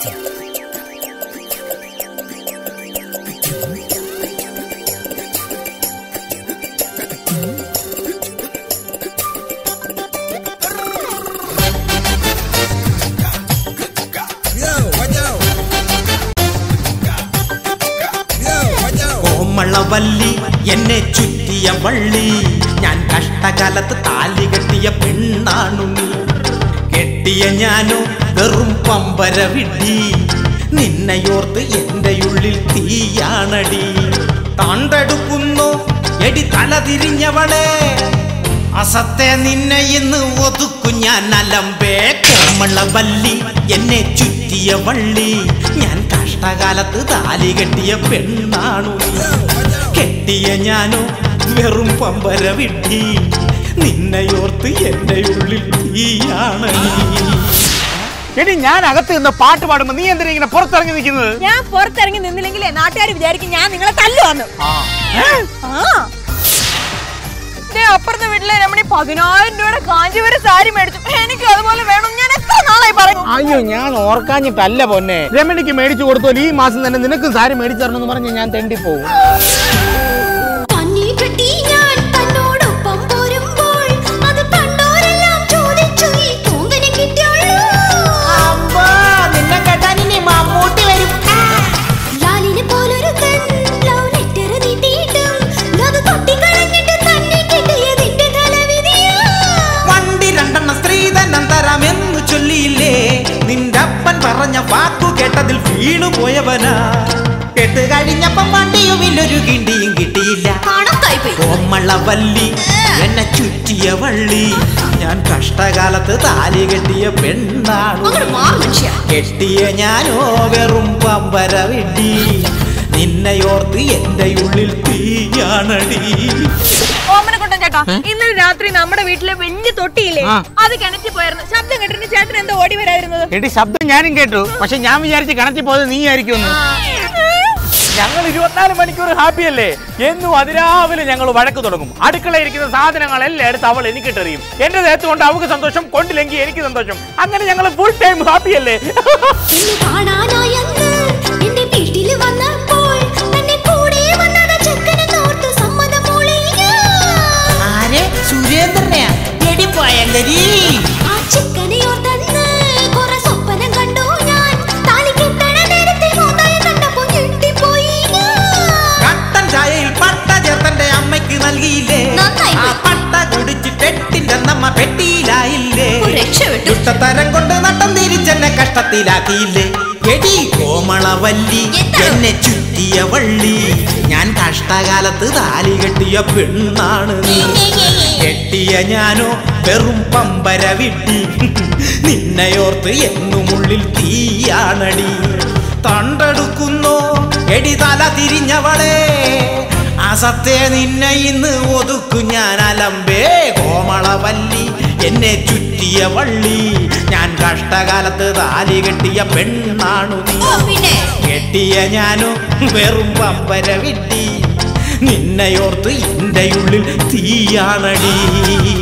കോമളവല്ലി എന്നെ ചുറ്റിയ വള്ളി ഞാൻ കഷ്ടകാലത്ത് താലി കെട്ടിയ പെണ്ണാണു നീ കെട്ടിയ ഞാനോ വെറും പമ്പര വിഡി നിന്നെയോർത്ത് എന്റെ ഉള്ളിൽ തീയാണടി താണ്ടെടുക്കുന്നു എടി തല തിരിഞ്ഞവളെ അസത്തെ നിന്നെ ഇന്ന് ഒതുക്കും ഞാൻ അലമ്പേ കോമളവല്ലി എന്നെ ചുറ്റിയ വള്ളി ഞാൻ കഷ്ടകാലത്ത് താലി കെട്ടിയ പെണ്ണാണു നീ. കെട്ടിയ ഞാനോ വെറും പമ്പര വിഡി നിന്നെയോർത്ത് എന്റെ ഉള്ളിൽ തീയാണ് നീ എടി ഞാൻ അകത്ത് നിന്ന് പാട്ട് പാടുമ്പോ നീ എന്തിനാ ഇങ്ങനെ പുറത്തിറങ്ങി നിൽക്കുന്നത് ഞാൻ പുറത്തിറങ്ങി നിന്നില്ലെങ്കിലേ നാട്ടുകാർ വിചാരിക്കും ഞാൻ നിങ്ങളെ തല്ലുവന്നു ആ ദേ അപ്പുറത്തെ വീട്ടിലെ രമണി പതിനായിരം രൂപയുടെ കാഞ്ചീപുരം സാരി മേടിച്ചു എനിക്ക് അതുപോലെ വേണം ഞാൻ എത്ര നാളായി പറയുന്നു അയ്യോ ഞാൻ ഓർക്കാഞ്ഞിട്ടല്ല പൊന്നെ രമണിക്ക് മേടിച്ചു കൊടുത്തു ഈ മാസം തന്നെ നിനക്ക് സാരി മേടിച്ചു തരണമെന്ന് പറഞ്ഞ് ഞാൻ തെണ്ടി പോകും പന്നി കെട്ടി ഞാൻ തന്നോടൊപ്പം പോരുമ്പോൾ അത് കണ്ടോരെല്ലാം ചോദിച്ചു ഈ പൂങ്കനെ കിട്ടിയുള്ളൂ നിന്നെ കേട്ടാൻ ഇനി മമ്മൂട്ടി വരും ലാലിനെ പോലൊരുത്തൻ ലവ് ലെറ്റർ നീട്ടിയിട്ടും ലവ് കൊട്ടിക്കളഞ്ഞിട്ട് തന്നെ കിട്ടിയതിന്റെ തലവിധിയാ വണ്ടി രണ്ടെണ്ണം സ്ത്രീധനം തരാമെന്ന് ചൊല്ലിയില്ലേ നിന്റെ അപ്പൻ പറഞ്ഞ വാക്കു കേട്ടതിൽ വീണു പോയവനാ കേട്ട് കഴിഞ്ഞപ്പം വണ്ടിയുമില്ലൊരു കിണ്ടിയും കിട്ടിയില്ല കാണത്തായി പോയി കോമളവല്ലി എന്നെ ചുറ്റിയ വള്ളി ഞാൻ കഷ്ടകാലത്ത് താലി കെട്ടിയ പെണ്ണാണ് അങ്ങോട്ട് മാർ മനുഷ്യ കെട്ടിയ ഞാനോ വെറും പമ്പര വിഡി നിന്നെയോർത്ത് എന്റെ ഉള്ളിൽ തീയാണടി ഓമനക്കുട്ടൻ ചേട്ടാ ഇന്നലെ രാത്രി നമ്മുടെ വീട്ടിലെ വലിയ തൊട്ടിയില്ലേ ആ. അത് കിണറ്റി പോയിരുന്നു ശബ്ദം കേട്ടിട്ട് ചേട്ടൻ എന്താ ഓടി വരാതിരുന്നത് എടി ശബ്ദം ഞാനും കേട്ടു പക്ഷെ ഞാൻ വിചാരിച്ച് കണത്തി പോയത് നീ ആയിരിക്കും ഞങ്ങൾ ഇരുപത്തിനാല് മണിക്കൂർ ഹാപ്പി അല്ലേ എന്നും അതിരാവിലെ ഞങ്ങൾ വഴക്ക് തുടങ്ങും അടുക്കളയിൽ ഇരിക്കുന്ന സാധനങ്ങളെല്ലാം എടുത്ത് അവൾ എനിക്കിട്ടെറിയും എന്റെ ദേഹത്ത് കൊണ്ട് അവൾക്ക് സന്തോഷം കൊണ്ടില്ലെങ്കിൽ എനിക്ക് സന്തോഷം അങ്ങനെ ഞങ്ങൾ ഫുൾ ടൈം ഹാപ്പി അല്ലേ എന്നെ കാണാനായെന്ന് എന്റെ വീട്ടിൽ വന്നപ്പോൾ തന്നെ കൂടെ വന്നത് ചെക്കനെന്നോർത്ത് സമ്മതം മൂളി ഞാൻ. ആരെ സുരേന്ദ്രനെയാ എടി പോയങ്കരി ആ ചെക്കനെയോർത്തന്ന് കുറെ സ്വപ്നം കണ്ടു ഞാൻ താലി കെട്ടണ നേരത്തെ മോതായ കണ്ടപ്പോ ഞെട്ടിപ്പോയി ഞാൻ. കട്ടൻ ചായയിൽ പട്ട ചേർത്തന്റെ അമ്മയ്ക്ക് നൽകിയില്ലേ നന്നായി ആ പോയി. പട്ട കുടിച്ചിട്ട് എട്ടിന്റെ നമ്മ പെട്ടിയിലായില്ലേ ഒരു രക്ഷപ്പെട്ടു ദുഷ്ടതരം കൊണ്ട് നട്ടം തിരിച്ചെന്നെ കഷ്ടത്തിലാക്കിയില്ലേ എടി കോമളവല്ലി എന്താ? എന്നെ ചുറ്റിയ വള്ളി ഞാൻ കഷ്ടകാലത്ത് താലി കെട്ടിയ പെണ്ണാണ് നീ കെട്ടിയ ഞാനോ വെറും പമ്പര വിട്ടി നിന്നെയോർത്ത് എന്നുമുള്ളിൽ തീയാണടി തണ്ടെടുക്കുന്നു എടി തല തിരിഞ്ഞവളെ അസത്തെ നിന്നെ ഇന്ന് ഒതുക്കും ഞാൻ അലമ്പേ കോമളവല്ലി എന്നെ ചുറ്റിയ വള്ളി ഞാൻ കഷ്ടകാലത്ത് താലി കെട്ടിയ പെണ്ണാണു നീ ഓ പിന്നെ കെട്ടിയ ഞാനോ വെറും പമ്പര വിട്ടി നിന്നെയോർത്ത് എന്റെ ഉള്ളിൽ തീയാണടി